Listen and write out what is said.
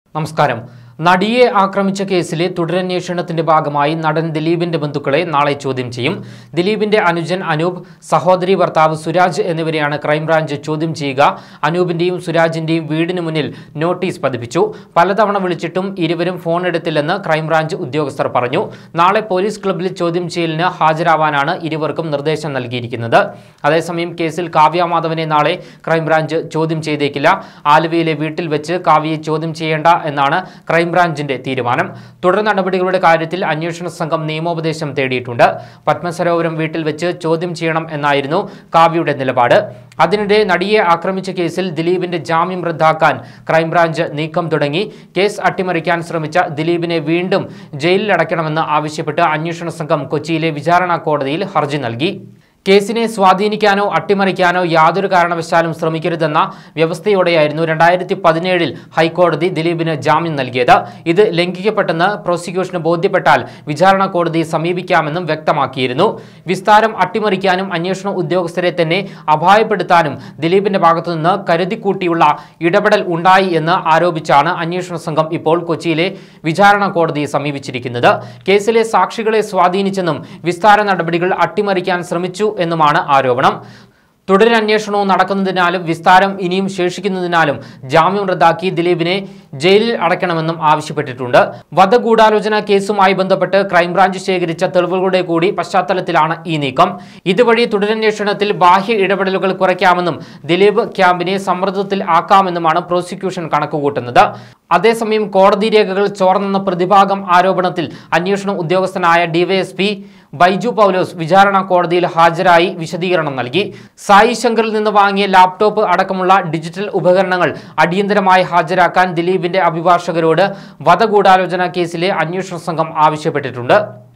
നമസ്കാരം നടിയെ ആക്രമിച്ച കേസിലെ തുടരന്വേഷണത്തിന്റെ ഭാഗമായി നടൻ ദിലീപിന്റെ ബന്ധുക്കളെ നാളെ ചോദ്യം ചെയ്യും ദിലീപിന്റെ അനുജൻ അനൂപ് സഹോദരി ഭർത്താവ് സുരാജ് എന്നിവരെയാണ് ക്രൈംബ്രാഞ്ച് ചോദ്യം ചെയ്യുക അനൂപിന്റെയും സുരാജിന്റെയും വീടിന് മുന്നിൽ നോട്ടീസ് പതിപ്പിച്ചു പലതവണ വിളിച്ചിട്ടും ഇരുവരും ഫോൺ എടുത്തില്ലെന്ന് ക്രൈംബ്രാഞ്ച് ഉദ്യോഗസ്ഥർ പറഞ്ഞു നാളെ പോലീസ് ക്ലബ്ബിൽ ചോദ്യം ചെയ്യലിന് ഹാജരാവാനാണ് ഇരുവർക്കും നിർദ്ദേശം നൽകിയിരിക്കുന്നത് അതേസമയം കേസിൽ കാവ്യ മാധവനെ നാളെ ക്രൈംബ്രാഞ്ച് ചോദ്യം ചെയ്തേക്കില്ല ആലുവയിലെ വീട്ടിൽ വെച്ച് കാവ്യയെ ചോദ്യം ചെയ്യേണ്ട എന്നാണ് ക്രൈംബ്രാഞ്ചിന്റെ തീരുമാനം തുടർ നടപടികളുടെ കാര്യത്തിൽ അന്വേഷണ സംഘം നിയമോപദേശം തേടിയിട്ടുണ്ട് പത്മസരോവരം വീട്ടിൽ വെച്ച് ചോദ്യം ചെയ്യണം എന്നായിരുന്നു കാവ്യയുടെ നിലപാട് അതിനിടെ നടിയെ ആക്രമിച്ച കേസിൽ ദിലീപിന്റെ ജാമ്യം റദ്ദാക്കാൻ ക്രൈംബ്രാഞ്ച് നീക്കം തുടങ്ങി കേസ് അട്ടിമറിക്കാൻ ശ്രമിച്ച ദിലീപിനെ വീണ്ടും ജയിലിൽ അടയ്ക്കണമെന്ന് ആവശ്യപ്പെട്ട് അന്വേഷണ സംഘം കൊച്ചിയിലെ വിചാരണ കോടതിയിൽ ഹർജി നൽകി കേസിനെ സ്വാധീനിക്കാനോ അട്ടിമറിക്കാനോ യാതൊരു കാരണവശാലും ശ്രമിക്കരുതെന്ന വ്യവസ്ഥയോടെയായിരുന്നു രണ്ടായിരത്തി പതിനേഴിൽ ഹൈക്കോടതി ദിലീപിന് ജാമ്യം നൽകിയത് ഇത് ലംഘിക്കപ്പെട്ടെന്ന് പ്രോസിക്യൂഷന് ബോധ്യപ്പെട്ടാൽ വിചാരണ കോടതിയെ സമീപിക്കാമെന്നും വ്യക്തമാക്കിയിരുന്നു വിസ്താരം അട്ടിമറിക്കാനും അന്വേഷണ ഉദ്യോഗസ്ഥരെ തന്നെ അപായപ്പെടുത്താനും ദിലീപിന്റെ ഭാഗത്തുനിന്ന് കരുതിക്കൂട്ടിയുള്ള ഇടപെടൽ ഉണ്ടായി എന്ന് ആരോപിച്ചാണ് അന്വേഷണ സംഘം ഇപ്പോൾ കൊച്ചിയിലെ വിചാരണ കോടതിയെ സമീപിച്ചിരിക്കുന്നത് കേസിലെ സാക്ഷികളെ സ്വാധീനിച്ചെന്നും വിസ്താര നടപടികൾ അട്ടിമറിക്കാൻ ശ്രമിച്ചു എന്നുമാണ് ആരോപണം തുടരന്വേഷണവും നടക്കുന്നതിനാലും വിസ്താരം ഇനിയും ശേഷിക്കുന്നതിനാലും ജാമ്യം റദ്ദാക്കി ദിലീപിനെ ജയിലിൽ അടയ്ക്കണമെന്നും ആവശ്യപ്പെട്ടിട്ടുണ്ട് വധഗൂഢാലോചന കേസുമായി ബന്ധപ്പെട്ട് ക്രൈംബ്രാഞ്ച് ശേഖരിച്ച തെളിവുകളുടെ കൂടി പശ്ചാത്തലത്തിലാണ് ഈ നീക്കം ഇതുവഴി തുടരന്വേഷണത്തിൽ ബാഹ്യ ഇടപെടലുകൾ കുറയ്ക്കാമെന്നും ദിലീപ് ക്യാമ്പിനെ സമ്മർദ്ദത്തിൽ ആക്കാമെന്നുമാണ് പ്രോസിക്യൂഷൻ കണക്കുകൂട്ടുന്നത് അതേസമയം കോടതി രേഖകൾ ചോർന്നെന്ന പ്രതിഭാഗം ആരോപണത്തിൽ അന്വേഷണ ഉദ്യോഗസ്ഥനായ ഡിവൈഎസ്പി ബൈജു പൗലോസ് വിചാരണ കോടതിയിൽ ഹാജരായി വിശദീകരണം നൽകി സായി ശങ്കറിൽ നിന്ന് വാങ്ങിയ ലാപ്ടോപ്പ് അടക്കമുള്ള ഡിജിറ്റൽ ഉപകരണങ്ങൾ അടിയന്തരമായി ഹാജരാക്കാൻ ദിലീപിന്റെ അഭിഭാഷകരോട് വധഗൂഢാലോചന കേസിലെ അന്വേഷണ സംഘം ആവശ്യപ്പെട്ടിട്ടുണ്ട്